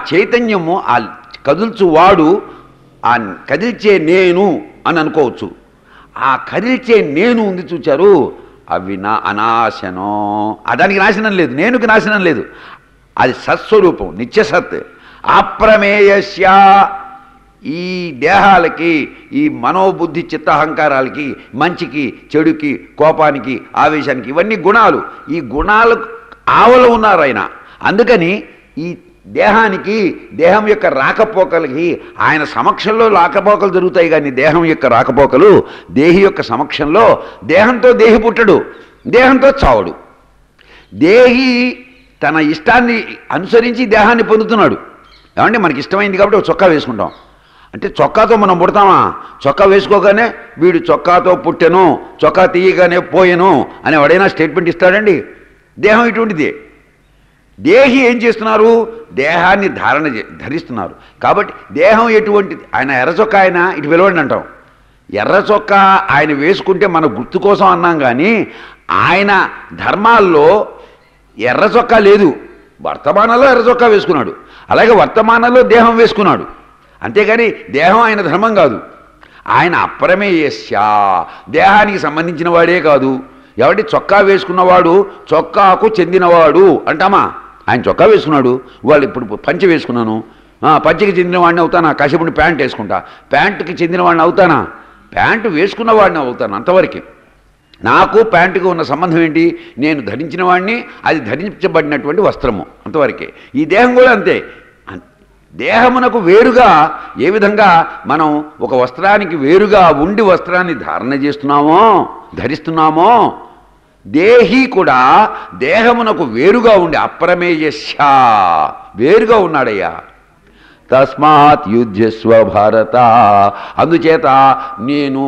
చైతన్యము ఆ కదుల్చు వాడు ఆ కదిల్చే నేను అని అనుకోవచ్చు ఆ కదిల్చే నేను ఉంది చూచారు అవి నా అనాశనం ఆ దానికి నాశనం లేదు నేనుకి నాశనం లేదు అది సత్స్వరూపం నిత్యసత్ అప్రమేయస్య ఈ దేహాలకి ఈ మనోబుద్ధి చిత్తహంకారాలకి మంచికి చెడుకి కోపానికి ఆవేశానికి ఇవన్నీ గుణాలు ఈ గుణాలు ఆవల ఉన్నారు ఆయన అందుకని ఈ దేహానికి దేహం యొక్క రాకపోకలకి ఆయన సమక్షంలో రాకపోకలు జరుగుతాయి కానీ దేహం యొక్క రాకపోకలు దేహి యొక్క సమక్షంలో దేహంతో దేహి పుట్టడు దేహంతో చావడు దేహి తన ఇష్టాన్ని అనుసరించి దేహాన్ని పొందుతున్నాడు ఏమంటే మనకి ఇష్టమైంది కాబట్టి ఒక చొక్కా వేసుకుంటాం అంటే చొక్కాతో మనం పుడతామా చొక్కా వేసుకోగానే వీడు చొక్కాతో పుట్టెను చొక్కా తీయగానే పోయెను అని ఎవడైనా స్టేట్మెంట్ ఇస్తాడండి దేహం ఇటువంటిదే దేహి ఏం చేస్తున్నారు దేహాన్ని ధారణ చే- ధరిస్తున్నారు కాబట్టి దేహం ఎటువంటిది ఆయన ఎర్ర చొక్కా ఆయన ఇటు పిలవండి అంటాం ఎర్ర చొక్కా ఆయన వేసుకుంటే మన గుర్తు కోసం అన్నాం కానీ ఆయన ధర్మాల్లో ఎర్ర చొక్కా లేదు వర్తమానంలో ఎర్ర చొక్కా వేసుకున్నాడు అలాగే వర్తమానంలో దేహం వేసుకున్నాడు అంతేగాని దేహం ఆయన ధర్మం కాదు ఆయన అప్రమేయస్య దేహానికి సంబంధించిన వాడే కాదు ఎవడి చొక్కా వేసుకున్నవాడు చొక్కాకు చెందినవాడు అంటామా ఆయన చొక్కా వేసుకున్నాడు వాళ్ళు ఇప్పుడు పంచె వేసుకున్నాను ఆ, పంచెకి చెందిన వాడిని అవుతానా కాసేపుని ప్యాంట్ వేసుకుంటా ప్యాంటుకి చెందిన వాడిని అవుతానా ప్యాంటు వేసుకున్న వాడిని అవుతాను అంతవరకు నాకు ప్యాంటుకు ఉన్న సంబంధం ఏంటి నేను ధరించిన వాడిని అది ధరించబడినటువంటి వస్త్రము అంతవరకే ఈ దేహం కూడా అంతే అన్- దేహమునకు వేరుగా ఏ విధంగా మనం ఒక వస్త్రానికి వేరుగా ఉండి వస్త్రాన్ని ధారణ చేస్తున్నామో ధరిస్తున్నామో దేహి కూడా దేహమునకు వేరుగా ఉండి అప్రమేయస్య వేరుగా ఉన్నాడయ్యా తస్మాత్ యుద్ధస్వ భారత అందుచేత నేను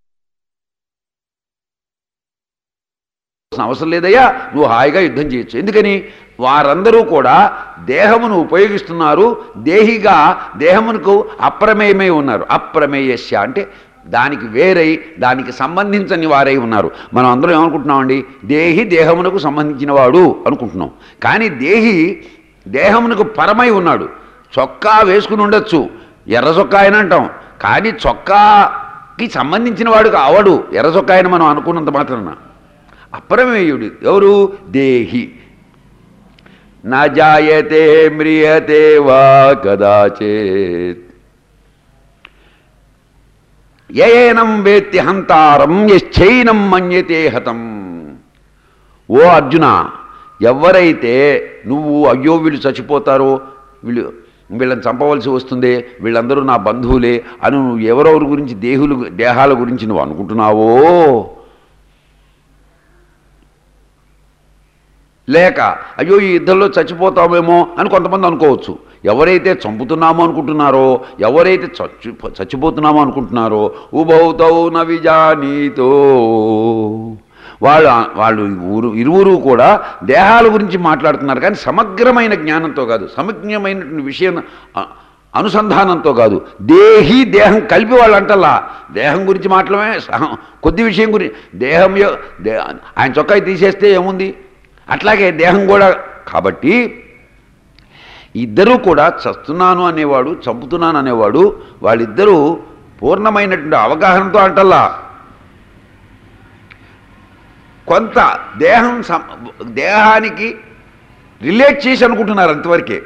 అవసరం లేదయ్యా నువ్వు హాయిగా యుద్ధం చేయొచ్చు ఎందుకని వారందరూ కూడా దేహమును ఉపయోగిస్తున్నారు దేహిగా దేహమునకు అప్రమేయమై ఉన్నారు అప్రమేయస్య అంటే దానికి వేరై దానికి సంబంధించని వారై ఉన్నారు మనం అందరం ఏమనుకుంటున్నామండి దేహి దేహమునకు సంబంధించిన వాడు అనుకుంటున్నాం కానీ దేహి దేహమునకు పరమై ఉన్నాడు చొక్కా వేసుకుని ఉండొచ్చు ఎర్ర చొక్కా అని అంటాం కానీ చొక్కాకి సంబంధించిన వాడు అవడు ఎర్ర చొక్కా అని మనం అనుకున్నంత మాత్రాన అప్రమేయుడు ఎవరు దేహి నా జాయతే మ్రియతే వా కదాచేత్ యయేనం వేత్తి హంతారం యశ్చైనం మన్యతే హతం ఓ అర్జున ఎవరైతే నువ్వు అయ్యో వీళ్ళు చచ్చిపోతారో వీళ్ళు వీళ్ళని చంపవలసి వస్తుంది వీళ్ళందరూ నా బంధువులే అని నువ్వు ఎవరెవరి గురించి దేహులు దేహాల గురించి నువ్వు అనుకుంటున్నావో లేక అయ్యో ఈ యుద్ధంలో చచ్చిపోతామేమో అని కొంతమంది అనుకోవచ్చు ఎవరైతే చంపుతున్నామో అనుకుంటున్నారో ఎవరైతే చచ్చి చచ్చిపోతున్నామో అనుకుంటున్నారో ఉభౌతౌ న విజానీతో వాళ్ళు వాళ్ళు ఊరు ఇరువురు కూడా దేహాల గురించి మాట్లాడుతున్నారు కానీ సమగ్రమైన జ్ఞానంతో కాదు సమగ్రమైనటువంటి విషయం అ- అనుసంధానంతో కాదు దేహి దేహం కలిపి వాళ్ళు అంటల్లా దేహం గురించి మాట్లాడమే సహ- కొద్ది విషయం గురించి దేహం యొ- దే- ఆయన చొక్కా తీసేస్తే ఏముంది అట్లాగే దేహం కూడా కాబట్టి ఇద్దరూ కూడా చస్తున్నాను అనేవాడు చంపుతున్నాను అనేవాడు వాళ్ళిద్దరూ పూర్ణమైనటువంటి అవగాహనతో అంటల్లా కొంత దేహం సం- దేహానికి రిలేట్ చేసి అనుకుంటున్నారు అంతవరకే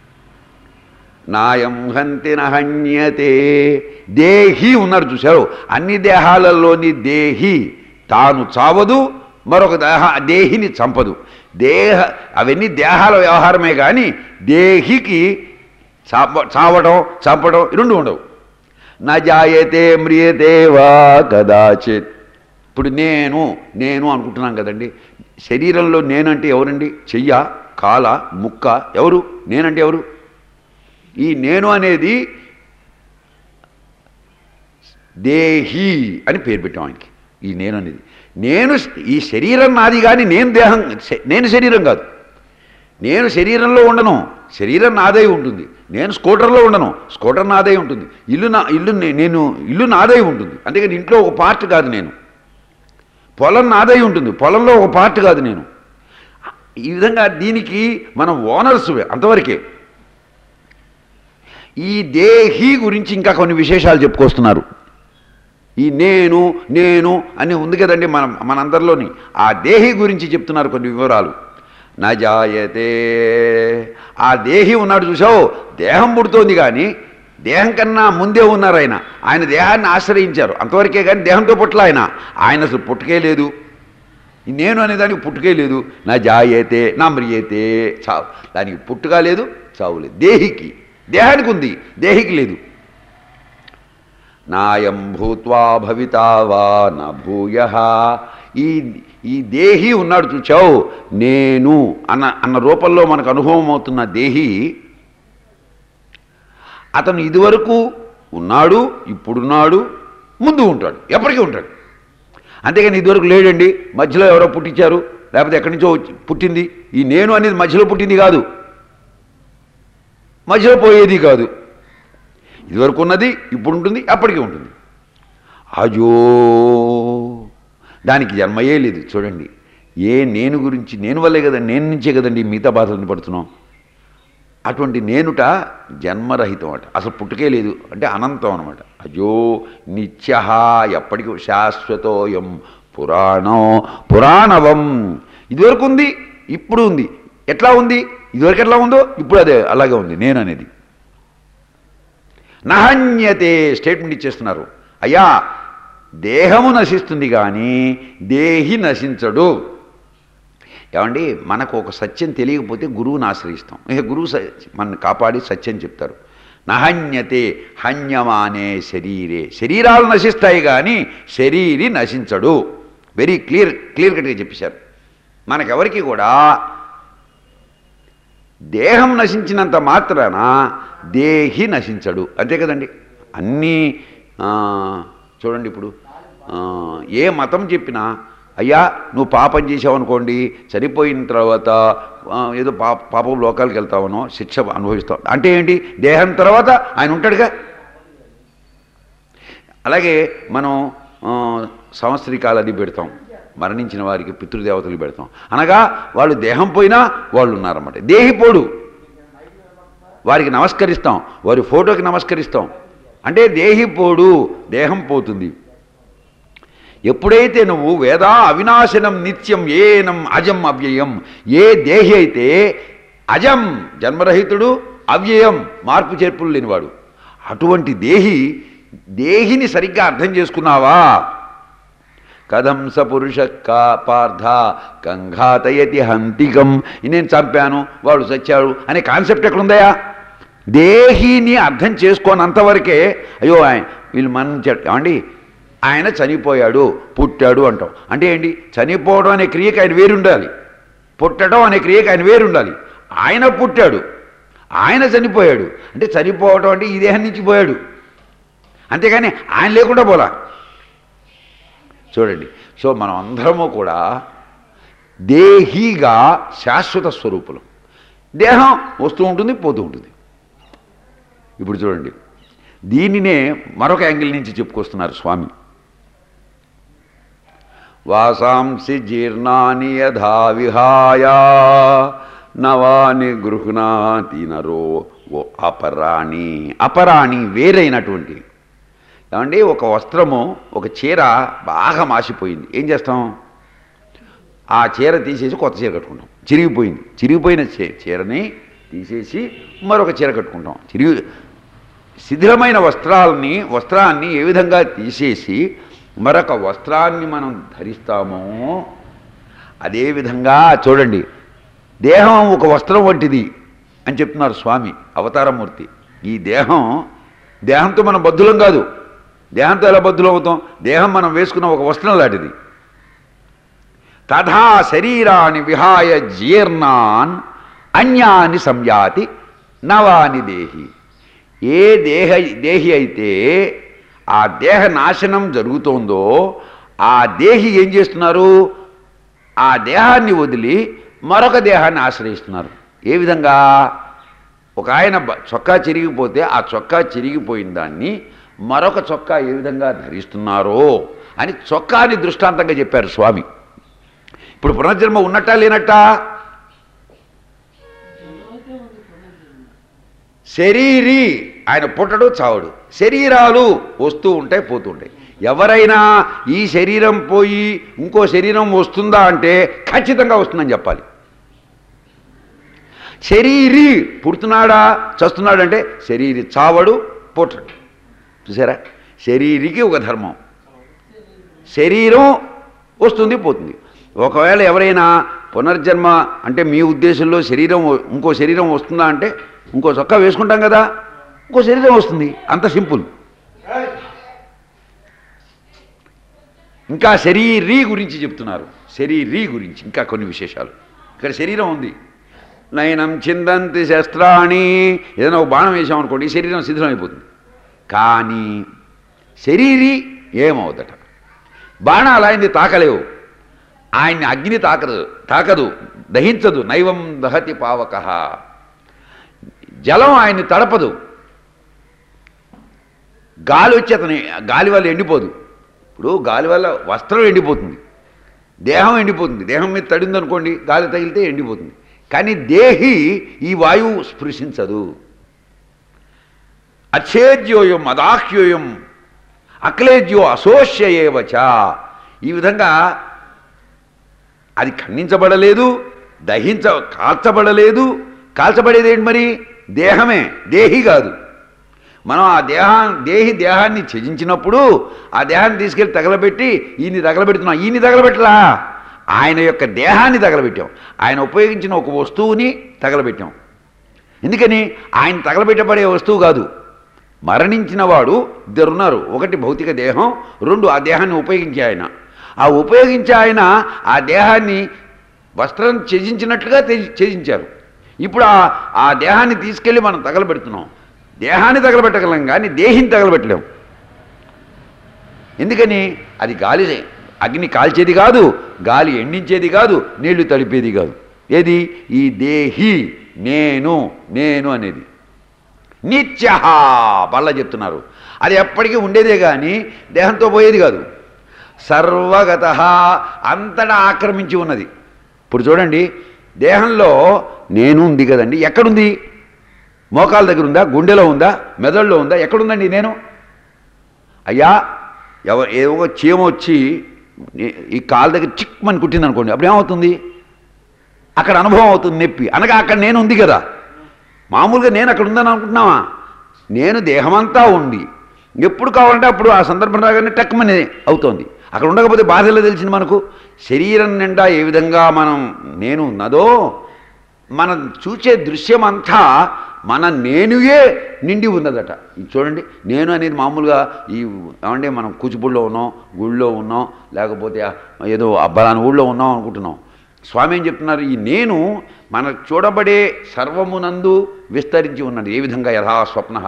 నాయం హంతి నహన్యతే దేహి ఉన్నారు చూశారు అన్ని దేహాలలోని దేహి తాను చావదు మరొక దేహ దేహిని చంపదు దేహ అవన్నీ దేహాల వ్యవహారమే కానీ దేహికి చాప చావడం చంపడం ఈ రెండు ఉండవు నా జాయతే మ్రియతే వా కదాచిత్ ఇప్పుడు నేను నేను అనుకుంటున్నాం కదండి శరీరంలో నేనంటే ఎవరండి చెయ్య కాల ముక్క ఎవరు నేనంటే ఎవరు ఈ నేను అనేది దేహి అని పేరు పెట్టాం ఆయనకి ఈ నేను అనేది నేను ఈ శరీరం నాది కానీ నేను దేహం శ- నేను శరీరం కాదు నేను శరీరంలో ఉండను శరీరం నాదై ఉంటుంది నేను స్కూటర్లో ఉండను స్కూటర్ నాదై ఉంటుంది ఇల్లు నా ఇల్లు నే- నేను ఇల్లు నాదై ఉంటుంది అంతేకాని ఇంట్లో ఒక పార్ట్ కాదు నేను పొలం నాదై ఉంటుంది పొలంలో ఒక పార్ట్ కాదు నేను ఈ విధంగా దీనికి మనం ఓనర్స్ అంతవరకే ఈ దేహి గురించి ఇంకా కొన్ని విశేషాలు చెప్పుకొస్తున్నారు ఈ నేను నేను అని ఉంది కదండి మన మనందరిలోని ఆ దేహి గురించి చెప్తున్నారు కొన్ని వివరాలు నా జాయతే ఆ దేహి ఉన్నాడు చూసావు దేహం పుడుతోంది కానీ దేహం కన్నా ముందే ఉన్నారు ఆయన ఆయన దేహాన్ని ఆశ్రయించారు అంతవరకే కానీ దేహంతో పుట్టల ఆయన ఆయన అసలు పుట్టుకే లేదు ఈ నేను అనే దానికి పుట్టుకే లేదు నా జాయతే నా మ్రియతే చావు దానికి పుట్టుక లేదు చావు లేదు దేహికి దేహానికి ఉంది దేహికి లేదు నాయం భూత్వా భవితా వా నా భూయ ఈ ఈ దేహి ఉన్నాడు చూచావు నేను అన్న అన్న రూపంలో మనకు అనుభవం అవుతున్న దేహి అతను ఇదివరకు ఉన్నాడు ఇప్పుడున్నాడు ముందు ఉంటాడు ఎప్పటికీ ఉంటాడు అంతేగాని ఇదివరకు లేడండి మధ్యలో ఎవరో పుట్టించారు లేకపోతే ఎక్కడి నుంచో వచ్చి- పుట్టింది ఈ నేను అనేది మధ్యలో పుట్టింది కాదు మధ్యలో పోయేది కాదు ఇదివరకు ఉన్నది ఇప్పుడు ఉంటుంది అప్పటికి ఉంటుంది అజో దానికి జన్మయే లేదు చూడండి ఏ నేను గురించి నేను వల్లే కదా నేను నుంచే కదండి మిగతా బాధలను పడుతున్నాం అటువంటి నేనుట జన్మరహితం అట అసలు పుట్టుకే లేదు అంటే అనంతం అనమాట అజో నిత్య ఎప్పటికీ శాశ్వతోయం పురాణం పురాణవం ఇదివరకు ఉంది ఇప్పుడు ఉంది ఎట్లా ఉంది ఇదివరకు ఎట్లా ఉందో ఇప్పుడు అదే అలాగే ఉంది నేను అనేది నహన్యతే స్టేట్మెంట్ ఇచ్చేస్తున్నారు అయ్యా దేహము నశిస్తుంది కానీ దేహి నశించడు ఏమండి మనకు ఒక సత్యం తెలియకపోతే గురువుని ఆశ్రయిస్తాం ఇక గురువు స- మనల్ని కాపాడి సత్యం చెప్తారు నహన్యతే హన్యమానే శరీరే శరీరాలు నశిస్తాయి కానీ శరీరి నశించడు వెరీ క్లియర్ క్లియర్ కట్గా చెప్పేశారు మనకెవరికి కూడా దేహం నశించినంత మాత్రాన దేహి నశించడు అంతే కదండి అన్నీ ఆ, చూడండి ఇప్పుడు ఆ, ఏ మతం చెప్పినా అయ్యా నువ్వు పాపం చేసావనుకోండి చనిపోయిన తర్వాత ఆ, ఏదో పాప పాపం లోకాలకు వెళ్తావనో శిక్ష అనుభవిస్తావు అంటే ఏంటి దేహం తర్వాత ఆయన ఉంటాడుగా అలాగే మనం ఆ, సంవత్సరికాలు అది పెడతాం మరణించిన వారికి పితృదేవతలు పెడతాం అనగా వాళ్ళు దేహం పోయినా వాళ్ళు ఉన్నారన్నమాట దేహి పోడు వారికి నమస్కరిస్తాం వారి ఫోటోకి నమస్కరిస్తాం అంటే దేహి పోడు దేహం పోతుంది ఎప్పుడైతే నువ్వు వేదా అవినాశనం నిత్యం ఏనం అజం అవ్యయం ఏ దేహి అయితే అజం జన్మరహితుడు అవ్యయం మార్పు చేర్పులు లేనివాడు అటువంటి దేహి దేహిని సరిగ్గా అర్థం చేసుకున్నావా కథం స పురుష కా పార్థ కంఘాతయతి హంతికం నేను చంపాను వాడు చచ్చాడు అనే కాన్సెప్ట్ ఎక్కడుందయా దేహిని అర్థం చేసుకోనంతవరకే అయ్యో ఆయన వీళ్ళు మరణించాడు ఏమండి ఆయన చనిపోయాడు పుట్టాడు అంటాం అంటే ఏంటి చనిపోవడం అనే క్రియకి ఆయన వేరు ఉండాలి పుట్టడం అనే క్రియకి ఆయన వేరు ఉండాలి ఆయన పుట్టాడు ఆయన చనిపోయాడు అంటే చనిపోవడం అంటే ఈ దేహం నుంచి పోయాడు అంతేగాని ఆయన లేకుండా పోలా చూడండి సో మనం అందరము కూడా దేహీగా శాశ్వత స్వరూపులం దేహం వస్తూ ఉంటుంది పోతూ ఉంటుంది ఇప్పుడు చూడండి దీనినే మరొక యాంగిల్ నుంచి చెప్పుకొస్తున్నారు స్వామి వాసాంసి జీర్ణాని యథా విహాయ నవాని గృహ్ణాతి నరో ఓ అపరాణి అపరాణి వేరైనటువంటి ఏమండి ఒక వస్త్రము ఒక చీర బాగా మాసిపోయింది ఏం చేస్తాం ఆ చీర తీసేసి కొత్త చీర కట్టుకుంటాం చిరిగిపోయింది చిరిగిపోయిన చీ- చీరని తీసేసి మరొక చీర కట్టుకుంటాం చిరిగి శిథిలమైన వస్త్రాలని వస్త్రాన్ని ఏ విధంగా తీసేసి మరొక వస్త్రాన్ని మనం ధరిస్తామో అదేవిధంగా చూడండి దేహం ఒక వస్త్రం వంటిది అని చెప్తున్నారు స్వామి అవతారమూర్తి ఈ దేహం దేహంతో మనం బద్ధులం కాదు దేహంతో ఎలా బద్ధులం అవుతాం దేహం మనం వేసుకున్న ఒక వస్త్రం లాంటిది తథా శరీరాన్ని విహాయ జీర్ణాన్ అన్యాని సంయాతి నవాని దేహి ఏ దేహ దేహి అయితే ఆ దేహ నాశనం జరుగుతోందో ఆ దేహి ఏం చేస్తున్నారు ఆ దేహాన్ని వదిలి మరొక దేహాన్ని ఆశ్రయిస్తున్నారు ఏ విధంగా ఒక ఆయన బ- చొక్కా చిరిగిపోతే ఆ చొక్కా చిరిగిపోయిన దాన్ని మరొక చొక్కా ఏ విధంగా ధరిస్తున్నారో అని చొక్కాని దృష్టాంతంగా చెప్పారు స్వామి ఇప్పుడు పునర్జన్మ ఉన్నట్టా లేనట్టా శరీరి ఆయన పుట్టడు చావడు శరీరాలు వస్తూ ఉంటాయి పోతూ ఉంటాయి ఎవరైనా ఈ శరీరం పోయి ఇంకో శరీరం వస్తుందా అంటే ఖచ్చితంగా వస్తుందని చెప్పాలి శరీరి పుడుతున్నాడా చస్తున్నాడంటే శరీరి చావడు పుట్టడు చూసారా శరీరికి ఒక ధర్మం శరీరం వస్తుంది పోతుంది ఒకవేళ ఎవరైనా పునర్జన్మ అంటే మీ ఉద్దేశంలో శరీరం ఇంకో శరీరం వస్తుందా అంటే ఇంకో చొక్కా వేసుకుంటాం కదా ఇంకో శరీరం వస్తుంది అంత సింపుల్ ఇంకా శరీరీ గురించి చెప్తున్నారు శరీరీ గురించి ఇంకా కొన్ని విశేషాలు ఇక్కడ శరీరం ఉంది నయనం చిందంతి శస్త్రాణి ఏదైనా ఒక బాణం వేసాం అనుకోండి ఈ శరీరం శిథిలం అయిపోతుంది కానీ శరీరీ ఏమవుదట బాణాలు ఆయన్ని తాకలేవు ఆయన్ని అగ్ని తాకదు తాకదు దహించదు నైవం దహతి పావక జలం ఆయన్ని తడపదు గాలి వచ్చి అతని గాలి వల్ల ఎండిపోదు ఇప్పుడు గాలి వల్ల వస్త్రం ఎండిపోతుంది దేహం ఎండిపోతుంది దేహం మీద తడింది అనుకోండి గాలి తగిలితే ఎండిపోతుంది కానీ దేహి ఈ వాయువు స్పృశించదు అచ్ఛేద్యోయం అదాహ్యోయం అక్లేద్యో అసోష్యయేవచ ఈ విధంగా అది ఖండించబడలేదు దహించ కాల్చబడలేదు కాల్చబడేది ఏంటి మరి దేహమే దేహి కాదు మనం ఆ దేహా దేహి దేహాన్ని త్యజించినప్పుడు ఆ దేహాన్ని తీసుకెళ్ళి తగలబెట్టి ఈయన్ని తగలబెడుతున్నాం ఈయన్ని తగలబెట్టలా ఆయన యొక్క దేహాన్ని తగలబెట్టాం ఆయన ఉపయోగించిన ఒక వస్తువుని తగలబెట్టాం ఎందుకని ఆయన తగలబెట్టబడే వస్తువు కాదు మరణించిన వాడు ఇద్దరున్నారు ఒకటి భౌతిక దేహం రెండు ఆ దేహాన్ని ఉపయోగించే ఆయన ఆ ఉపయోగించే ఆయన ఆ దేహాన్ని వస్త్రం త్యజించినట్లుగా త్యజి- త్యజించారు ఇప్పుడు ఆ ఆ దేహాన్ని తీసుకెళ్ళి మనం తగలబెడుతున్నాం దేహాన్ని తగలబెట్టగలం కానీ దేహిని తగలబెట్టలేం ఎందుకని అది గాలి అగ్ని కాల్చేది కాదు గాలి ఎండించేది కాదు నీళ్లు తడిపేది కాదు ఏది ఈ దేహి నేను నేను అనేది నిత్య బల్ల చెప్తున్నారు అది ఎప్పటికీ ఉండేదే కానీ దేహంతో పోయేది కాదు సర్వగత అంతటా ఆక్రమించి ఉన్నది ఇప్పుడు చూడండి దేహంలో నేను ఉంది కదండి ఎక్కడుంది మోకాల దగ్గర ఉందా గుండెలో ఉందా మెదడులో ఉందా ఎక్కడుందండి నేను అయ్యా ఎవ ఏవో చీమ వచ్చి ఈ- ఈ కాలు దగ్గర చిక్మని కుట్టింది అనుకోండి అప్పుడు ఏమవుతుంది అక్కడ అనుభవం అవుతుంది నొప్పి అనగా అక్కడ నేను ఉంది కదా మామూలుగా నేను అక్కడ ఉందని అనుకుంటున్నావా నేను దేహమంతా ఉంది ఎప్పుడు కావాలంటే అప్పుడు ఆ సందర్భం రాగానే టక్మని అవుతోంది అక్కడ ఉండకపోతే బాధలో తెలిసింది మనకు శరీరం నిండా ఏ విధంగా మనం నేను ఉన్నదో మనం చూసే దృశ్యం అంతా మన నేనుయే నిండి ఉన్నదట ఇది చూడండి నేను అనేది మామూలుగా ఈ ఏమంటే మనం కూచిపూడిలో ఉన్నాం గుళ్ళో ఉన్నాం లేకపోతే ఏదో అబ్బలాని ఊళ్ళో ఉన్నాం అనుకుంటున్నాం స్వామి ఏం చెప్తున్నారు ఈ నేను మన చూడబడే సర్వమునందు విస్తరించి ఉన్నది ఏ విధంగా యథా స్వప్న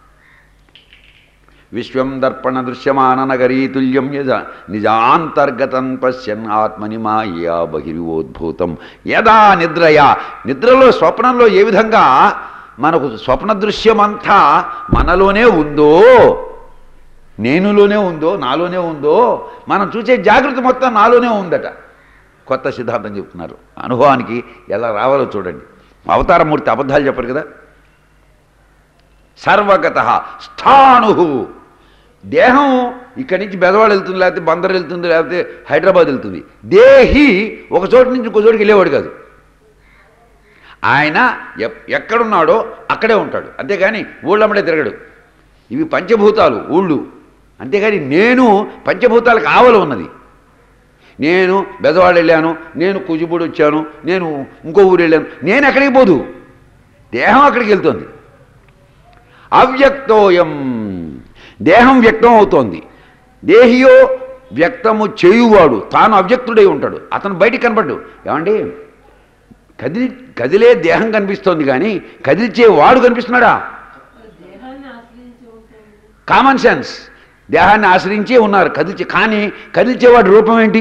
విశ్వం దర్పణ దృశ్యమాన నగరీ తుల్యం యజ నిజాంతర్గతం పశ్యన్ ఆత్మని మాయా బహిర్వోద్భూతం యదా నిద్రయా నిద్రలో స్వప్నంలో ఏ విధంగా మనకు స్వప్న దృశ్యమంతా మనలోనే ఉందో నేనులోనే ఉందో నాలోనే ఉందో మనం చూసే జాగృతి మొత్తం నాలోనే ఉందట కొత్త సిద్ధాంతం చెప్తున్నారు అనుభవానికి ఎలా రావాలో చూడండి అవతారమూర్తి అబద్ధాలు చెప్పరు కదా సర్వగత స్థాణు దేహం ఇక్కడి నుంచి బెదవాడ వెళ్తుంది లేకపోతే బందర్ వెళ్తుంది లేకపోతే హైదరాబాద్ వెళ్తుంది దేహి ఒక చోటు నుంచి ఇంకో చోటుకి వెళ్ళేవాడు కాదు ఆయన ఎప్- ఎక్కడున్నాడో అక్కడే ఉంటాడు అంతేగాని ఊళ్ళమ్మడే తిరగడు ఇవి పంచభూతాలు ఊళ్ళు అంతేగాని నేను పంచభూతాలకు ఆవలు ఉన్నది నేను బెదవాడ వెళ్ళాను నేను కుజిపూడి వచ్చాను నేను ఇంకో ఊరు వెళ్ళాను నేను ఎక్కడికి పోదు దేహం అక్కడికి వెళ్తుంది అవ్యక్తోయం దేహం వ్యక్తం అవుతోంది దేహియో వ్యక్తము చేయువాడు తాను అవ్యక్తుడై ఉంటాడు అతను బయటికి కనపడ్డు ఏమండి కదిలి కదిలే దేహం కనిపిస్తోంది కానీ కదిలిచే వాడు కనిపిస్తున్నాడా దేహాన్ని ఆశ్రయించి ఉంటుంది కామన్ సెన్స్ దేహాన్ని ఆశ్రయించే ఉన్నారు కదిల్చే కానీ కదిల్చేవాడి రూపం ఏంటి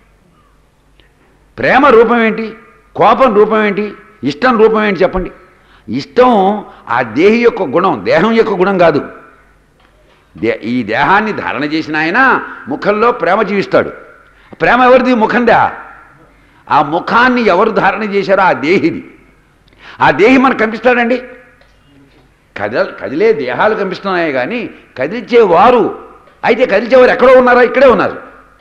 ప్రేమ రూపం ఏంటి కోపం రూపం ఏంటి ఇష్టం రూపం ఏంటి చెప్పండి ఇష్టం ఆ దేహి యొక్క గుణం దేహం యొక్క గుణం కాదు దే ఈ దేహాన్ని ధారణ చేసిన ఆయన ముఖంలో ప్రేమ జీవిస్తాడు ప్రేమ ఎవరిది ముఖందా ఆ ముఖాన్ని ఎవరు ధారణ చేశారో ఆ దేహిది ఆ దేహి మనకు కనిపిస్తాడండి కద కదిలే దేహాలు కనిపిస్తున్నాయి కానీ కదిల్చేవారు అయితే కదిల్చేవారు ఎక్కడో ఉన్నారా ఇక్కడే ఉన్నారు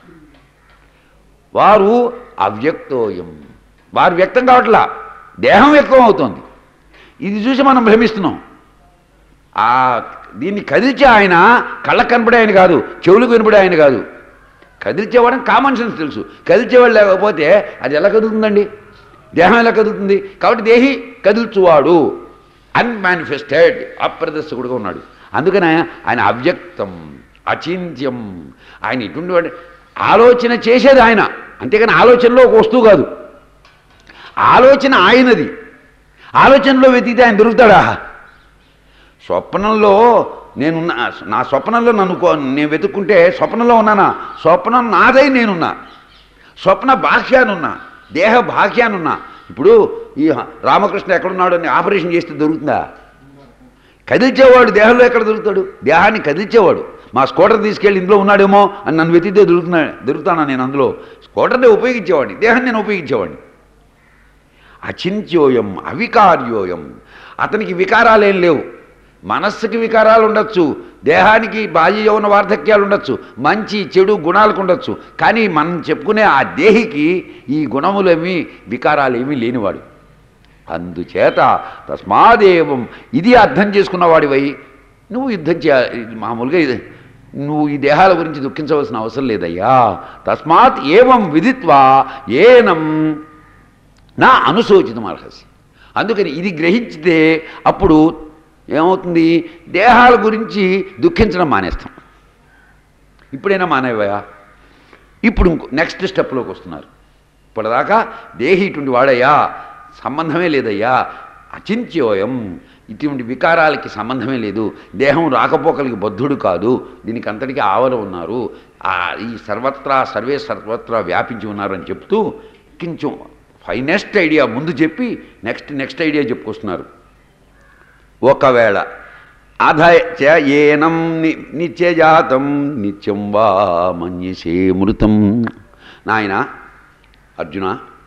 వారు అవ్యక్తోయం వారు వ్యక్తం కావట్లా దేహం వ్యక్తం అవుతోంది ఇది చూసి మనం భ్రమిస్తున్నాం ఆ దీన్ని కదిల్చే ఆయన కళ్ళకు కనపడే ఆయన కాదు చెవులకు వినపడే ఆయన కాదు కదిల్చేవాడని కామన్ సెన్స్ తెలుసు కదిల్చేవాడు లేకపోతే అది ఎలా కదులుతుందండి దేహం ఎలా కదులుతుంది కాబట్టి దేహి కదుల్చువాడు అన్మానిఫెస్టెడ్ అప్రదర్శకుడుగా ఉన్నాడు అందుకని ఆయన ఆయన అవ్యక్తం అచింత్యం ఆయన ఇటువంటి వాడు ఆలోచన చేసేది ఆయన అంతేగాని ఆలోచనలో ఒక వస్తువు కాదు ఆలోచన ఆయనది ఆలోచనలో వెతికితే ఆయన దొరుకుతాడా స్వప్నంలో నేనున్నా నా స్వప్నంలో నన్ను కో- నేను వెతుక్కుంటే స్వప్నంలో ఉన్నానా స్వప్నం నాదై నేనున్నా స్వప్న బాహ్యానున్నా దేహ బాహ్యానున్నా ఇప్పుడు ఈ రామకృష్ణ ఎక్కడున్నాడు అని ఆపరేషన్ చేస్తే దొరుకుతుందా కదిల్చేవాడు దేహంలో ఎక్కడ దొరుకుతాడు దేహాన్ని కదిల్చేవాడు మా స్కూటర్ తీసుకెళ్ళి ఇందులో ఉన్నాడేమో అని నన్ను వెతికితే దొరుకుతున్నా దొరుకుతానా నేను అందులో స్కూటర్ని ఉపయోగించేవాడిని దేహాన్ని నేను ఉపయోగించేవాడిని అచింత్యోయం అవికార్యోయం అతనికి వికారాలేం లేవు మనస్సుకి వికారాలు ఉండొచ్చు దేహానికి బాహ్య యౌన వార్ధక్యాలు ఉండొచ్చు మంచి చెడు గుణాలకు ఉండొచ్చు కానీ మనం చెప్పుకునే ఆ దేహికి ఈ గుణములేమి వికారాలు ఏమీ లేనివాడు అందుచేత తస్మాదేవం ఇది అర్థం చేసుకున్నవాడివై నువ్వు యుద్ధం చేయాలి మామూలుగా ఇది నువ్వు ఈ దేహాల గురించి దుఃఖించవలసిన అవసరం లేదయ్యా తస్మాత్ ఏవం విదిత్వా ఏనం నా అనుశోచితం అర్హసి అందుకని ఇది గ్రహించితే అప్పుడు ఏమవుతుంది దేహాల గురించి దుఃఖించడం మానేస్తాం ఇప్పుడైనా మానేవయా ఇప్పుడు ఇంకో నెక్స్ట్ స్టెప్లోకి వస్తున్నారు ఇప్పటిదాకా దేహి ఇటువంటి వాడయ్యా సంబంధమే లేదయ్యా అచింత్యోయం ఇటువంటి వికారాలకి సంబంధమే లేదు దేహం రాకపోకలకి బద్ధుడు కాదు దీనికి అంతటికీ ఆవల ఉన్నారు ఆ ఈ సర్వత్రా సర్వే సర్వత్రా వ్యాపించి ఉన్నారు అని చెప్తూ కొంచెం ఫైనెస్ట్ ఐడియా ముందు చెప్పి నెక్స్ట్ నెక్స్ట్ ఐడియా చెప్పుకొస్తున్నారు ఒకవేళ అధ చ ఏనం ని- నిత్యజాతం నిత్యం వా మన్యసే మృతం నాయన అర్జున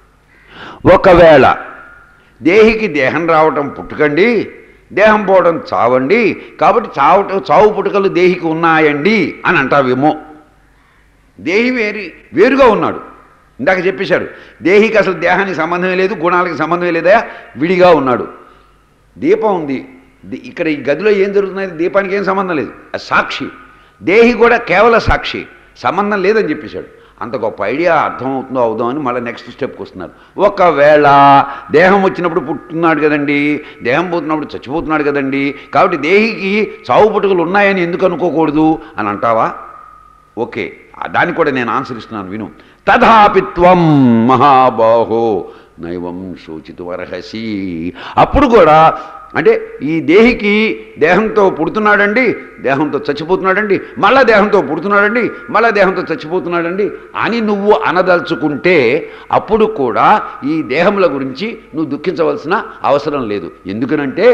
ఒకవేళ దేహికి దేహం రావటం పుట్టుకండి దేహం పోవడం చావండి కాబట్టి చావటం చావు పుట్టుకలు దేహికి ఉన్నాయండి అని అంటావేమో దేహి వేరు వేరుగా ఉన్నాడు ఇందాక చెప్పేశాడు దేహికి అసలు దేహానికి సంబంధమే లేదు గుణాలకి సంబంధమే లేదా విడిగా ఉన్నాడు దీపం ఉంది ది- ఇక్కడ ఈ గదిలో ఏం జరుగుతున్నది దీపానికి ఏం సంబంధం లేదు అది సాక్షి దేహి కూడా కేవల సాక్షి సంబంధం లేదని చెప్పేశాడు అంత గొప్ప ఐడియా అర్థమవుతుందో అవుదాం అని మళ్ళీ నెక్స్ట్ స్టెప్కి వస్తున్నారు ఒకవేళ దేహం వచ్చినప్పుడు పుట్టున్నాడు కదండి దేహం పోతున్నప్పుడు చచ్చిపోతున్నాడు కదండి కాబట్టి దేహికి చావు పుట్టుకలు ఉన్నాయని ఎందుకు అనుకోకూడదు అని అంటావా ఓకే ఆ దానికి కూడా నేను ఆన్సర్ ఇస్తున్నాను విను తథాపి త్వం మహాబాహో నైవం శోచితు అర్హసి అప్పుడు కూడా అంటే ఈ దేహికి దేహంతో పుడుతున్నాడండి దేహంతో చచ్చిపోతున్నాడండి మళ్ళా దేహంతో పుడుతున్నాడండి మళ్ళా దేహంతో చచ్చిపోతున్నాడండి అని నువ్వు అనదలుచుకుంటే అప్పుడు కూడా ఈ దేహముల గురించి నువ్వు దుఃఖించవలసిన అవసరం లేదు ఎందుకనంటే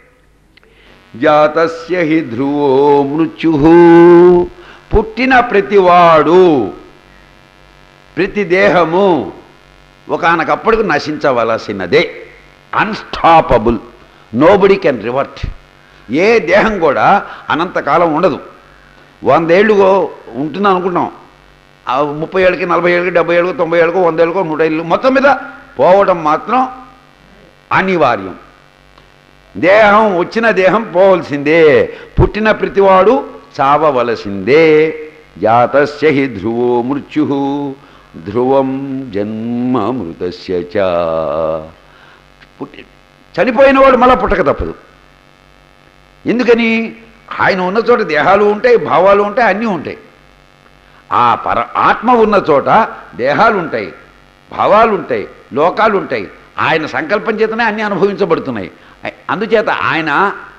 జాతస్య హి ధ్రువో మృత్యు పుట్టిన ప్రతివాడు ప్రతి దేహము ఒకనకప్పటికి నశించవలసినదే అన్స్టాపబుల్ నోబడి కెన్ రివర్ట్ ఏ దేహం కూడా అనంతకాలం ఉండదు వందేళ్ళు ఉంటుంది అనుకుంటాం ఆ ముప్పై ఏళ్ళకి నలభై ఏళ్ళకి డెబ్బై ఏళ్ళకి తొంభై ఏళ్ళకో వంద ఏళ్ళకో నూట ఏళ్ళు మొత్తం మీద పోవడం మాత్రం అనివార్యం దేహం వచ్చిన దేహం పోవలసిందే పుట్టిన ప్రతివాడు చావవలసిందే జాతస్య హి ధ్రువో మృత్యు ధ్రువం జన్మ మృతస్య చ పుట్టి చనిపోయినవాడు మళ్ళా పుట్టక తప్పదు ఎందుకని ఆయన ఉన్న చోట దేహాలు ఉంటాయి భావాలు ఉంటాయి అన్నీ ఉంటాయి ఆ పర ఆత్మ ఉన్న చోట దేహాలు ఉంటాయి భావాలు ఉంటాయి లోకాలు ఉంటాయి ఆయన సంకల్పం చేతనే అన్నీ అనుభవించబడుతున్నాయి అ- అందుచేత ఆయన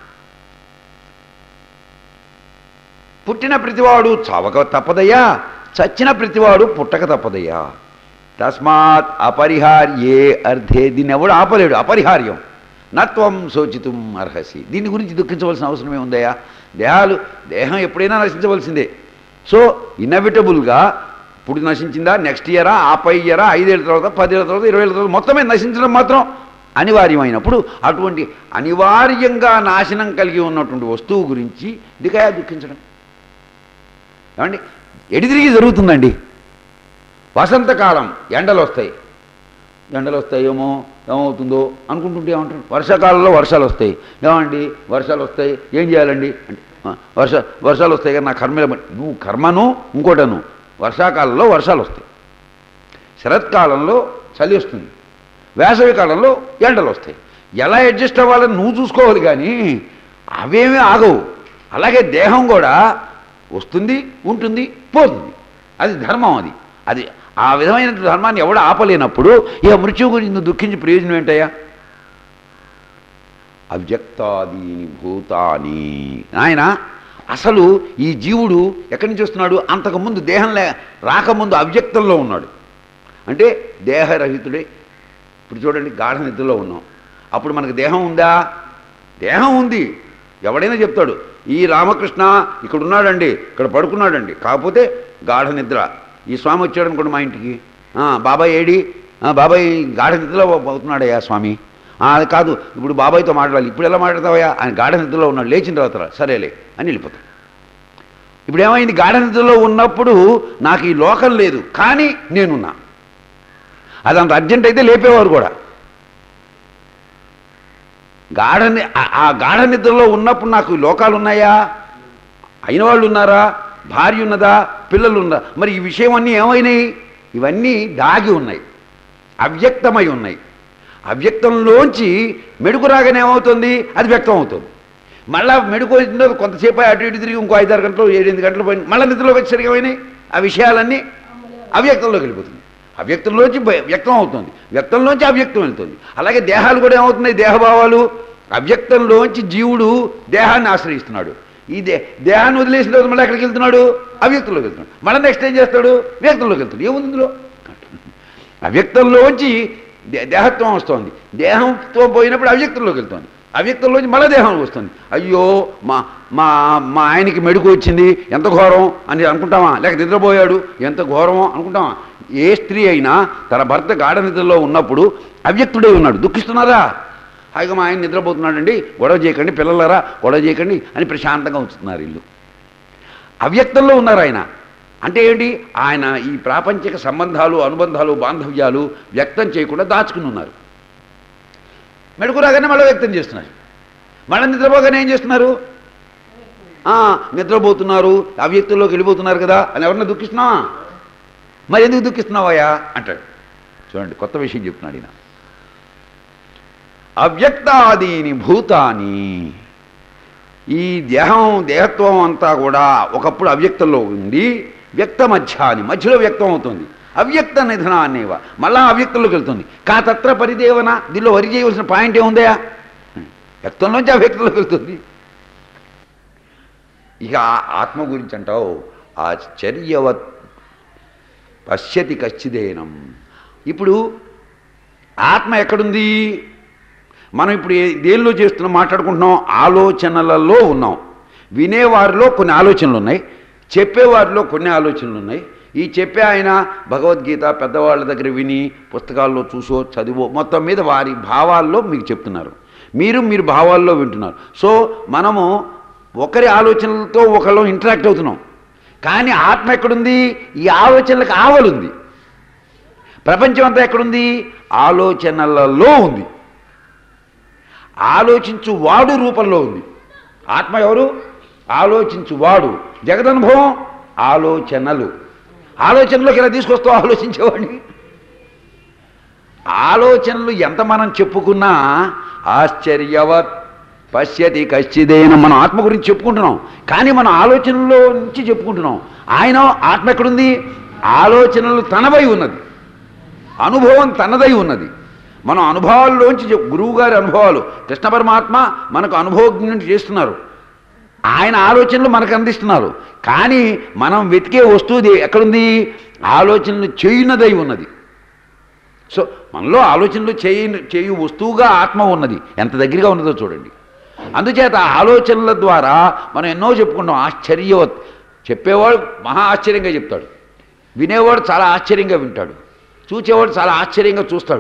పుట్టిన ప్రతివాడు చావక తప్పదయ్యా చచ్చిన ప్రతివాడు పుట్టక తప్పదయ్యా తస్మాత్ అపరిహార్యే అర్థే దీన్ని ఎవడు ఆపలేడు అపరిహార్యం నత్వం శోచితం అర్హసి దీని గురించి దుఃఖించవలసిన అవసరం ఏముందయ్యా దేహాలు దేహం ఎప్పుడైనా నశించవలసిందే సో ఇన్నవిటబుల్గా ఇప్పుడు నశించిందా నెక్స్ట్ ఇయరా ఆ పై ఇయరా ఐదేళ్ళ తర్వాత పదేళ్ళ తర్వాత ఇరవై ఏళ్ళ తర్వాత మొత్తమే నశించడం మాత్రం అనివార్యమైనప్పుడు అటువంటి అనివార్యంగా నాశనం కలిగి ఉన్నటువంటి వస్తువు గురించి దిగాయా దుఃఖించడం ఏమండి ఎడి తిరిగి జరుగుతుందండి వసంతకాలం ఎండలు వస్తాయి ఎండలు వస్తాయేమో ఏమవుతుందో అనుకుంటుంటే ఏమంటారు వర్షాకాలంలో వర్షాలు వస్తాయి ఏమండి వర్షాలు వస్తాయి ఏం చేయాలండి అంటే "ఆ, వర్ష వర్షాలు వస్తాయి కదా నా కర్మ నువ్వు కర్మను ఇంకోటను వర్షాకాలంలో వర్షాలు వస్తాయి శరత్కాలంలో చలి వస్తుంది వేసవి కాలంలో ఎండలు వస్తాయి ఎలా అడ్జస్ట్ అవ్వాలని నువ్వు చూసుకోవాలి కానీ అవేమీ ఆగవు అలాగే దేహం కూడా వస్తుంది ఉంటుంది పోతుంది అది ధర్మం అది అది ఆ విధమైన ధర్మాన్ని ఎవడు ఆపలేనప్పుడు ఇక మృత్యువు గురించి నువ్వు దుఃఖించి ప్రయోజనం ఏంటయ్యా అవ్యక్తాదీని భూతాని ఆయన అసలు ఈ జీవుడు ఎక్కడి నుంచి వస్తున్నాడు అంతకుముందు దేహం లే రాకముందు అవ్యక్తంలో ఉన్నాడు అంటే దేహరహితుడే ఇప్పుడు చూడండి గాఢ నిద్రలో ఉన్నాం అప్పుడు మనకు దేహం ఉందా దేహం ఉంది ఎవడైనా చెప్తాడు ఈ రామకృష్ణ ఇక్కడ ఉన్నాడండి ఇక్కడ పడుకున్నాడండి కాకపోతే గాఢ నిద్ర ఈ స్వామి వచ్చాడు అనుకోండి మా ఇంటికి "ఆ, బాబాయ్ ఏడి "ఆ, బాబాయ్ గాఢ నిద్రలో అవుతున్నాడయ్యా స్వామి "ఆ, అది కాదు ఇప్పుడు బాబాయ్తో మాట్లాడాలి ఇప్పుడు ఎలా మాట్లాడతావయ్యా ఆయన గాఢ నిద్రలో ఉన్నాడు లేచిన తర్వాత "రా, సరేలే అని వెళ్ళిపోతాడు ఇప్పుడు ఏమైంది గాఢ నిద్రలో ఉన్నప్పుడు నాకు ఈ లోకం లేదు కానీ నేనున్నా అది అంత అర్జెంట్ అయితే లేపేవారు కూడా గాఢ ని- ఆ- ఆ గాఢ నిద్రలో ఉన్నప్పుడు నాకు ఈ లోకాలు ఉన్నాయా అయిన వాళ్ళు ఉన్నారా భార్య ఉన్నదా పిల్లలు ఉన్నారా మరి ఈ విషయం అన్నీ ఏమైనాయి ఇవన్నీ దాగి ఉన్నాయి అవ్యక్తమై ఉన్నాయి అవ్యక్తంలోంచి మెడుకు రాగానే ఏమవుతుంది అది వ్యక్తం అవుతుంది మళ్ళా మెడుకు వచ్చిన తర్వాత కొంతసేపు అటు ఇటు తిరిగి ఇంకో ఐదారు గంటలు ఏడెనిమిది గంటలు పోయింది మళ్ళీ నిద్రలోకి వచ్చేసరికి ఏమైనాయి ఆ విషయాలన్నీ అవ్యక్తంలోకి వెళ్ళిపోతుంది అవ్యక్తంలోంచి బయ- వ్యక్తం అవుతుంది వ్యక్తంలోంచి అవ్యక్తం వెళ్తుంది అలాగే దేహాలు కూడా ఏమవుతున్నాయి దేహభావాలు అవ్యక్తంలోంచి జీవుడు దేహాన్ని ఆశ్రయిస్తున్నాడు ఈ దే దేహాన్ని వదిలేసిన తర్వాత మళ్ళీ ఎక్కడికి వెళ్తున్నాడు అవ్యక్తంలోకి వెళ్తున్నాడు మళ్ళీ నెక్స్ట్ ఏం చేస్తాడు వ్యక్తంలోకి వెళ్తాడు ఏముంది ఇందులో అవ్యక్తంలోంచి దే- దేహత్వం వస్తుంది దేహంతో పోయినప్పుడు అవ్యక్తంలోకి వెళ్తుంది అవ్యక్తంలోంచి మళ్ళీ దేహం వస్తుంది అయ్యో మా మా మా ఆయనకి మెడుకు వచ్చింది ఎంత ఘోరం అని అనుకుంటామా లేక నిద్రపోయాడు ఎంత ఘోరమో అనుకుంటామా ఏ స్త్రీ అయినా తన భర్త గాఢ నిద్రలో ఉన్నప్పుడు అవ్యక్తుడే ఉన్నాడు దుఃఖిస్తున్నారా హాయిగా మా ఆయన నిద్రపోతున్నాడండి గొడవ చేయకండి పిల్లలరా గొడవ చేయకండి అని ప్రశాంతంగా ఉంచుతున్నారు ఇల్లు అవ్యక్తంలో ఉన్నారు ఆయన అంటే ఏంటి ఆయన ఈ ప్రాపంచిక సంబంధాలు అనుబంధాలు బాంధవ్యాలు వ్యక్తం చేయకుండా దాచుకుని ఉన్నారు మెడుకు రాగానే మళ్ళీ వ్యక్తం చేస్తున్నారు మళ్ళీ నిద్రపోగానే ఏం చేస్తున్నారు ఆ, నిద్రపోతున్నారు అవ్యక్తుల్లోకి వెళ్ళిపోతున్నారు కదా అని ఎవరన్నా దుఃఖిస్తున్నావా మరి ఎందుకు దుఃఖిస్తున్నావయ్యా అంటాడు చూడండి కొత్త విషయం చెప్తున్నాడు ఈయన అవ్యక్తాదీని భూతాని ఈ దేహం దేహత్వం అంతా కూడా ఒకప్పుడు అవ్యక్తంలో ఉంది వ్యక్త మధ్యాని మధ్యలో వ్యక్తం అవుతుంది అవ్యక్త నిధన అనేవ మళ్ళా అవ్యక్తంలోకి వెళ్తుంది కా తత్ర పరిదేవన దీనిలో వరి చేయవలసిన పాయింట్ ఏముందయా వ్యక్తంలోంచి అవ్యక్తంలోకి వెళ్తుంది ఇక ఆ- ఆత్మ గురించి అంటావు ఆశ్చర్యవత్ పశ్యతి కచ్చిదేనం ఇప్పుడు ఆత్మ ఎక్కడుంది మనం ఇప్పుడు ఏ- దేనిలో చేస్తున్నాం మాట్లాడుకుంటున్నాం ఆలోచనలలో ఉన్నాం వినేవారిలో కొన్ని ఆలోచనలు ఉన్నాయి చెప్పేవారిలో కొన్ని ఆలోచనలు ఉన్నాయి ఈ చెప్పే ఆయన భగవద్గీత పెద్దవాళ్ళ దగ్గర విని పుస్తకాల్లో చూసో చదివో మొత్తం మీద వారి భావాల్లో మీకు చెప్తున్నారు మీరు మీరు భావాల్లో వింటున్నారు సో మనము ఒకరి ఆలోచనలతో ఒకళ్ళు ఇంటరాక్ట్ అవుతున్నాం కానీ ఆత్మ ఎక్కడుంది ఈ ఆలోచనలకు ఆవలుంది ప్రపంచం అంతా ఎక్కడుంది ఆలోచనలలో ఉంది ఆలోచించు వాడు రూపంలో ఉంది ఆత్మ ఎవరు ఆలోచించు వాడు జగదనుభవం ఆలోచనలు ఆలోచనలోకి ఎలా తీసుకొస్తావు ఆలోచించేవాడిని ఆలోచనలు ఎంత మనం చెప్పుకున్నా ఆశ్చర్యవత్ పశ్యతి కశ్చిదేన మనం ఆత్మ గురించి చెప్పుకుంటున్నాం కానీ మన ఆలోచనల్లో నుంచి చెప్పుకుంటున్నాం ఆయన ఆత్మ ఎక్కడుంది ఆలోచనలు తనవై ఉన్నది అనుభవం తనదై ఉన్నది మనం అనుభవాల్లోంచి చెప్- గురువు గారి అనుభవాలు కృష్ణ పరమాత్మ మనకు అనుభవజ్ఞం చేస్తున్నారు ఆయన ఆలోచనలు మనకు అందిస్తున్నారు కానీ మనం వెతికే వస్తువుది ఎక్కడుంది ఆలోచనలు చేయునదై ఉన్నది సో మనలో ఆలోచనలు చేయి చేయు వస్తువుగా ఆత్మ ఉన్నది ఎంత దగ్గరగా ఉన్నదో చూడండి అందుచేత ఆ ఆలోచనల ద్వారా మనం ఎన్నో చెప్పుకుంటాం ఆశ్చర్యవత్ చెప్పేవాడు మహా ఆశ్చర్యంగా చెప్తాడు వినేవాడు చాలా ఆశ్చర్యంగా వింటాడు చూచేవాడు చాలా ఆశ్చర్యంగా చూస్తాడు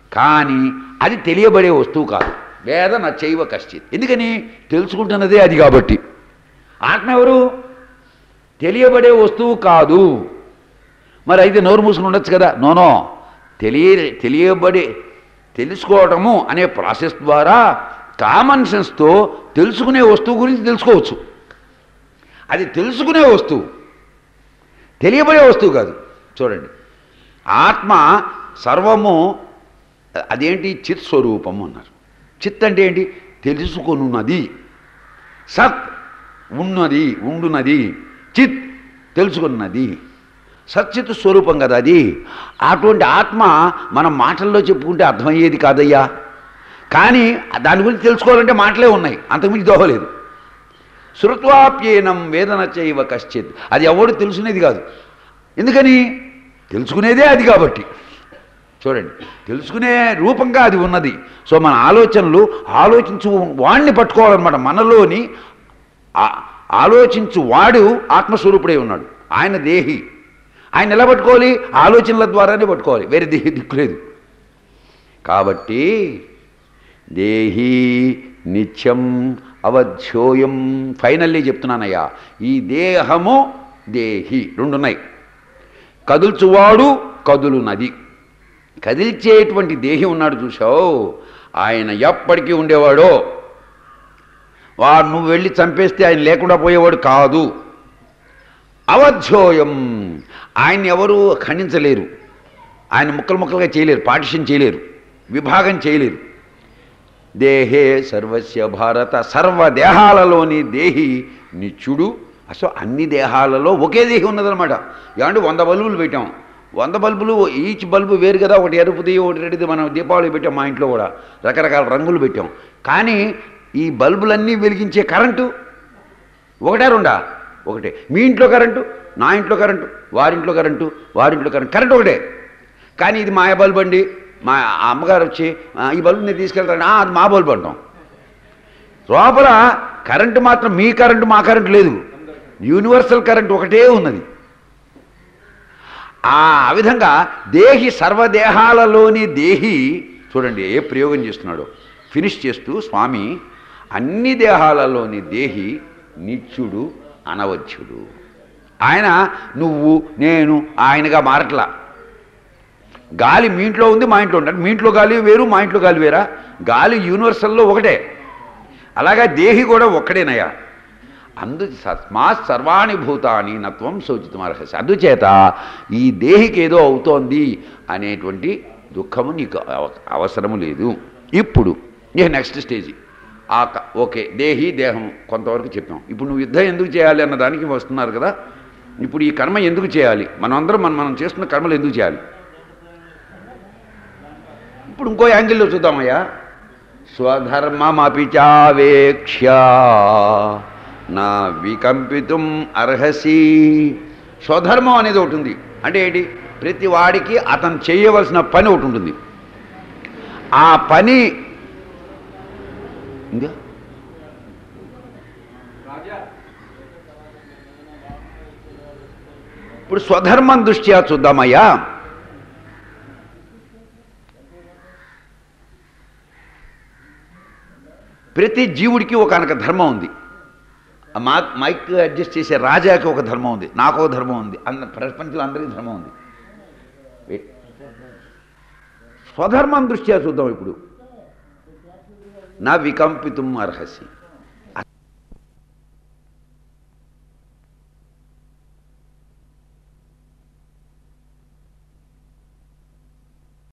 కానీ అది తెలియబడే వస్తువు కాదు వేద నా చైవ కశ్చిత్ ఎందుకని తెలుసుకుంటున్నదే అది కాబట్టి ఆత్మ ఎవరు తెలియబడే వస్తువు కాదు మరి అయితే నోరు మూసుకుని ఉండొచ్చు కదా నోనో తెలియ తెలియబడే తెలుసుకోవటము అనే ప్రాసెస్ ద్వారా కామన్ సెన్స్తో తెలుసుకునే వస్తువు గురించి తెలుసుకోవచ్చు అది తెలుసుకునే వస్తువు తెలియబడే వస్తువు కాదు చూడండి ఆత్మ సర్వము అదేంటి చిత్ స్వరూపము అన్నారు చిత్ అంటే ఏంటి తెలుసుకొనున్నది సత్ ఉన్నది ఉండున్నది చిత్ తెలుసుకున్నది సచ్చిత్ స్వరూపం కదా అది అటువంటి ఆత్మ మనం మాటల్లో చెప్పుకుంటే అర్థమయ్యేది కాదయ్యా కానీ దాని గురించి తెలుసుకోవాలంటే మాటలే ఉన్నాయి అంతకుమించి దోహలేదు శృత్వాప్యేనం వేదన చేయవ కశ్చిత్ అది ఎవడు తెలుసుకునేది కాదు ఎందుకని తెలుసుకునేదే అది కాబట్టి చూడండి తెలుసుకునే రూపంగా అది ఉన్నది సో మన ఆలోచనలు ఆలోచించు వాణ్ణి పట్టుకోవాలన్నమాట మనలోని ఆ- ఆలోచించు వాడు ఆత్మస్వరూపుడై ఉన్నాడు ఆయన దేహి ఆయన ఎలా పట్టుకోవాలి ఆలోచనల ద్వారానే పట్టుకోవాలి వేరే దేహి దిక్కులేదు కాబట్టి దేహి నిత్యం అవధ్యోయం ఫైనల్లీ చెప్తున్నానయ్యా ఈ దేహము దేహి రెండున్నాయి కదుల్చువాడు కదులునది కదిల్చేటువంటి దేహి ఉన్నాడు చూసావు ఆయన ఎప్పటికీ ఉండేవాడో వాడు నువ్వు వెళ్ళి చంపేస్తే ఆయన లేకుండా పోయేవాడు కాదు అవధ్యోయం ఆయన ఎవరు ఖండించలేరు ఆయన ముక్కలు ముక్కలుగా చేయలేరు పార్టిషన్ చేయలేరు విభాగం చేయలేరు దేహే సర్వస్య భారత సర్వ దేహాలలోని దేహి నిత్యుడు అసలు అన్ని దేహాలలో ఒకే దేహి ఉన్నదనమాట ఏమంటే వంద బల్బులు పెట్టాం వంద బల్బులు ఈచ్ బల్బు వేరు కదా ఒకటి ఎరుపుది ఒకటి రెడ్డిది మనం దీపావళి పెట్టాం మా ఇంట్లో కూడా రకరకాల రంగులు పెట్టాం కానీ ఈ బల్బులన్నీ వెలిగించే కరెంటు ఒకటే రెండా ఒకటే మీ ఇంట్లో కరెంటు నా ఇంట్లో కరెంటు వారింట్లో కరెంటు వారింట్లో కరెంటు కరెంటు ఒకటే కానీ ఇది మాయ బల్బు అండి మా అమ్మగారు వచ్చి "ఆ, ఈ బల్బు నేను తీసుకెళ్తాను "ఆ, అది మా బల్బు అంటాం లోపల కరెంటు మాత్రం మీ కరెంటు మా కరెంటు లేదు యూనివర్సల్ కరెంట్ ఒకటే ఉన్నది ఆ ఆ విధంగా దేహి సర్వదేహాలలోని దేహి చూడండి ఏ ప్రయోగం చేస్తున్నాడో ఫినిష్ చేస్తూ స్వామి అన్ని దేహాలలోని దేహి నిత్యుడు అనవధ్యుడు ఆయన నువ్వు నేను ఆయనగా మారట్లా గాలి మీ ఇంట్లో ఉంది మా ఇంట్లో ఉంటాడు మీ ఇంట్లో గాలి వేరు మా ఇంట్లో గాలి వేరా గాలి యూనివర్సల్లో ఒకటే అలాగా దేహి కూడా ఒక్కడేనయ్యా అందు సస్మా సర్వాణి భూతాని నత్వం శోచితమర్హసి అందుచేత ఈ దేహికి ఏదో అవుతోంది అనేటువంటి దుఃఖము నీకు అవ- అవసరము లేదు ఇప్పుడు ఇక నెక్స్ట్ స్టేజ్ ఆ క- ఓకే దేహి దేహం కొంతవరకు చెప్పాం ఇప్పుడు నువ్వు యుద్ధం ఎందుకు చేయాలి అన్న దానికి వస్తున్నారు కదా ఇప్పుడు ఈ కర్మ ఎందుకు చేయాలి మనం అందరం మనం మనం చేస్తున్న కర్మలు ఎందుకు చేయాలి ఇప్పుడు ఇంకో యాంగిల్లో చూద్దామయ్యా స్వధర్మమపి చావేక్ష్య నా వికంపితం అర్హసి స్వధర్మం అనేది ఒకటి ఉంది అంటే ఏంటి ప్రతి వాడికి అతను చేయవలసిన పని ఒకటి ఉంటుంది ఆ పని ఇంకా ఇప్పుడు స్వధర్మం దృష్ట్యా చూద్దామయ్యా ప్రతి జీవుడికి ఒక అనక ధర్మం ఉంది ఆ మా మైక్ అడ్జస్ట్ చేసే రాజాకి ఒక ధర్మం ఉంది నాకు ఒక ధర్మం ఉంది అన్న ప్రపంచంలో అందరికీ ధర్మం ఉంది వెయిట్. స్వధర్మం దృష్ట్యా చూద్దాం ఇప్పుడు నా వికంపితం అర్హసి